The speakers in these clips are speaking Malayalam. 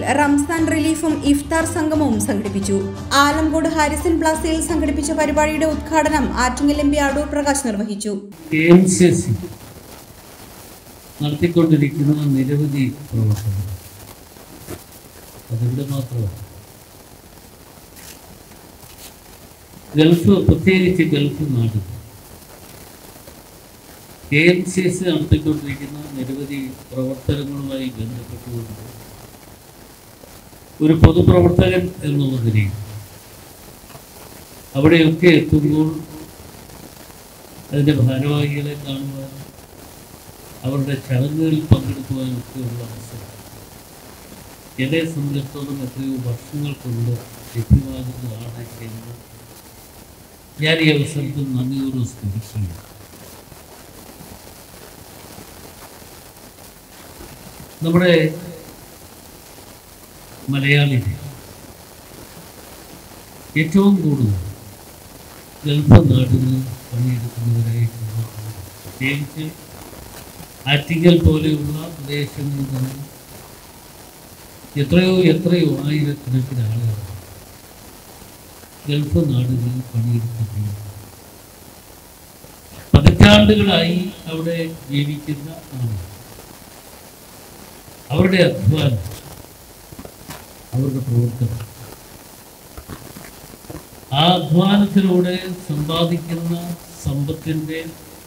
റംസാൻ റിലീഫും ഇഫ്താർ സംഗമവും സംഘടിപ്പിച്ചു ആലംകോട് ഹാരിസൺ പ്ലാസയിൽ സംഘടിപ്പിച്ച പരിപാടിയുടെ ഉദ്ഘാടനം ആറ്റിങ്ങൽ എം പി അടൂർ പ്രകാശ് നിർവഹിച്ചു കെ എം സി സി നടത്തിക്കൊണ്ടിരിക്കുന്ന നിരവധി പ്രവർത്തനങ്ങൾ അതിവിടെ മാത്രമല്ല ഗൾഫ് പ്രത്യേകിച്ച് ഗൾഫ് നാടുകൾ കെ എം സി എസ് നടത്തിക്കൊണ്ടിരിക്കുന്ന നിരവധി പ്രവർത്തനങ്ങളുമായി ബന്ധപ്പെട്ടുകൊണ്ട് ഒരു പൊതുപ്രവർത്തകൻ എന്നുള്ള നിലയിൽ അവിടെയൊക്കെ എത്തുമ്പോൾ അതിൻ്റെ ഭാരവാഹികളെ കാണുവാനും അവരുടെ ചടങ്ങുകളിൽ പങ്കെടുക്കുവാനൊക്കെയുള്ള അവസരം എന്നെ സംബന്ധിച്ചിടത്തോളം എത്രയോ വർഷങ്ങൾ കൊണ്ട് ലഭ്യമാകുന്നതാണ് എന്ന് ഞാൻ ഈ അവസരത്തിൽ നന്ദിപൂർവ്വം സ്മരിക്കുകയാണ് നമ്മുടെ മലയാളികൾ ഏറ്റവും കൂടുതൽ ഗൾഫ് നാടുകളിൽ പണിയെടുക്കുന്നവരായിട്ടുള്ള പ്രത്യേകിച്ച് ആറ്റിങ്ങൽ പോലെയുള്ള പ്രദേശങ്ങളിൽ നിന്ന് എത്രയോ എത്രയോ ആയിരക്കണക്കിന് ആളുകളാണ് ഗൾഫ് നാടുകളിൽ പണിയെടുക്കുന്നത് പതിറ്റാണ്ടുകളായി അവിടെ ജീവിക്കുന്ന ആളുകൾ അവരുടെ അധ്വാനം അവരുടെ പ്രവർത്തനം ആ അധ്വാനത്തിലൂടെ സമ്പാദിക്കുന്ന സമ്പത്തിൻ്റെ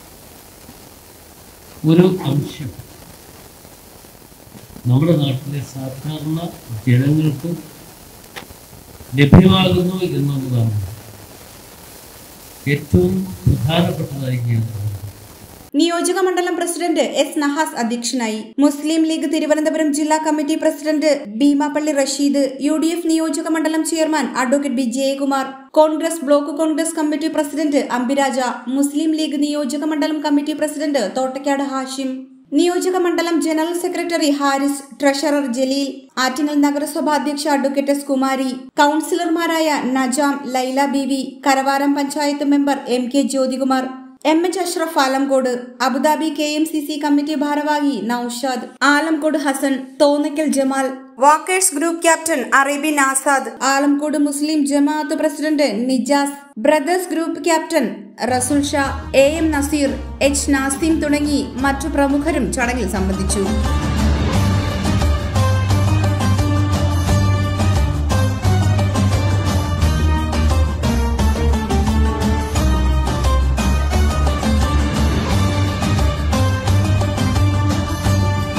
ഒരു അംശം നമ്മുടെ നാട്ടിലെ സാധാരണ ജനങ്ങൾക്ക് ലഭ്യമാകുന്നു എന്നുള്ളതാണ് ഏറ്റവും പ്രധാനപ്പെട്ടതായി ഞാൻ കാണുന്നത് നിയോജക മണ്ഡലം പ്രസിഡന്റ് എസ് നഹാസ് അധ്യക്ഷനായി മുസ്ലിം ലീഗ് തിരുവനന്തപുരം ജില്ലാ committee president Beemapally Rasheed U D F നിയോജക മണ്ഡലം chairman advocate B Jayakumar Congress block Congress committee president Ambiraja Muslim League നിയോജക മണ്ഡലം കമ്മിറ്റി പ്രസിഡന്റ് തോട്ടക്കാട് ഹാഷിം നിയോജക മണ്ഡലം general secretary Haris treasurer Jaleel Attingal നഗരസഭ അധ്യക്ഷ അഡ്വക്കേറ്റ് എസ് കുമാരി കൌൺസിലർമാരായ Najam Laila Beevi Karavaram panchayat member M K Jyothikumar M H Ashraf Alamcode Abu Dhabi K M C C committee ഭാരവാഹി Naushad Alamcode Hassan Thonnakkal Jamal walkers group captain Arabian Azad Alamcode Muslim Jamaath president Nijas brothers group captain Rasul Shah A M Nazeer H Nasim തുടങ്ങി മറ്റു പ്രമുഖരും ചടങ്ങിൽ സംബന്ധിച്ചു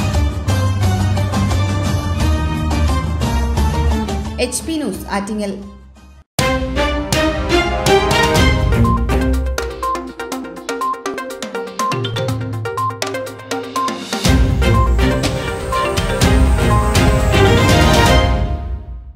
എച്ച് പി ന്യൂസ് ആറ്റിങ്ങൽ